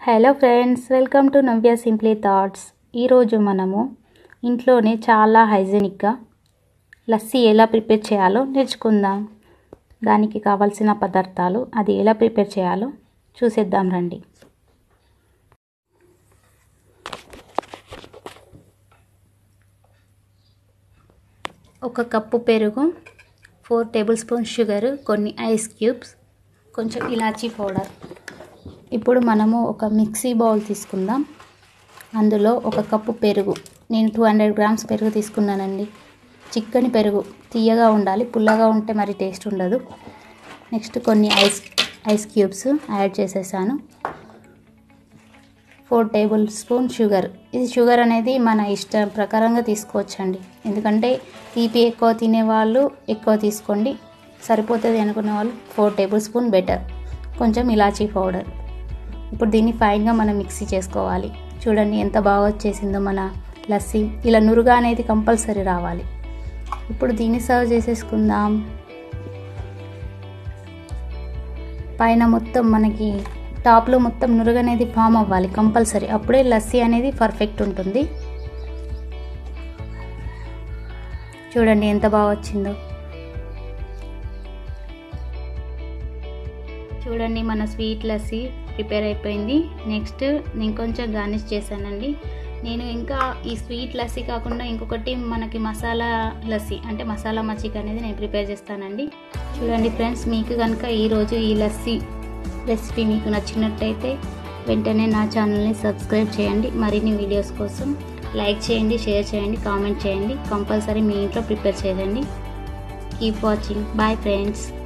hello friends welcome to Navya simply thoughts ఈరోజు మనము ఇంట్లోనే చాలా హైజెనిక్గా లస్సీ ఎలా ప్రిపేర్ చేయాలో నేర్చుకుందాం దానికి కావాల్సిన పదార్థాలు అది ఎలా ప్రిపేర్ చేయాలో చూసేద్దాం రండి ఒక కప్పు పెరుగు ఫోర్ టేబుల్ స్పూన్ షుగర్ కొన్ని ఐస్ క్యూబ్స్ కొంచెం ఇలాచీ పౌడర్ ఇప్పుడు మనము ఒక మిక్సీ బౌల్ తీసుకుందాం అందులో ఒక కప్పు పెరుగు నేను టూ హండ్రెడ్ గ్రామ్స్ పెరుగు తీసుకున్నానండి చిక్కని పెరుగు తీయగా ఉండాలి పుల్లగా ఉంటే మరి టేస్ట్ ఉండదు నెక్స్ట్ కొన్ని ఐస్ ఐస్ క్యూబ్స్ యాడ్ చేసేసాను ఫోర్ టేబుల్ స్పూన్ షుగర్ ఇది షుగర్ అనేది మన ఇష్టం ప్రకారంగా తీసుకోవచ్చండి ఎందుకంటే తీపి ఎక్కువ తినేవాళ్ళు ఎక్కువ తీసుకోండి సరిపోతుంది అనుకునే వాళ్ళు ఫోర్ టేబుల్ స్పూన్ బెటర్ కొంచెం ఇలాచీ పౌడర్ ఇప్పుడు దీన్ని ఫైన్గా మనం మిక్సీ చేసుకోవాలి చూడండి ఎంత బాగా వచ్చేసిందో మన లస్సీ ఇలా నురుగా అనేది కంపల్సరీ రావాలి ఇప్పుడు దీన్ని సర్వ్ చేసేసుకుందాం పైన మొత్తం మనకి టాప్లో మొత్తం నురుగు అనేది ఫామ్ అవ్వాలి కంపల్సరీ అప్పుడే లస్సీ అనేది పర్ఫెక్ట్ ఉంటుంది చూడండి ఎంత బాగా వచ్చిందో చూడండి మన స్వీట్ లస్సీ ప్రిపేర్ అయిపోయింది నెక్స్ట్ నేను కొంచెం గార్నిష్ చేశానండి నేను ఇంకా ఈ స్వీట్ లస్సీ కాకుండా ఇంకొకటి మనకి మసాలా లస్సీ అంటే మసాలా మచ్చిక అనేది నేను ప్రిపేర్ చేస్తానండి చూడండి ఫ్రెండ్స్ మీకు కనుక ఈరోజు ఈ లస్సీ రెసిపీ మీకు నచ్చినట్టయితే వెంటనే నా ఛానల్ని సబ్స్క్రైబ్ చేయండి మరిన్ని వీడియోస్ కోసం లైక్ చేయండి షేర్ చేయండి కామెంట్ చేయండి కంపల్సరీ మీ ఇంట్లో ప్రిపేర్ చేయండి కీప్ వాచింగ్ బాయ్ ఫ్రెండ్స్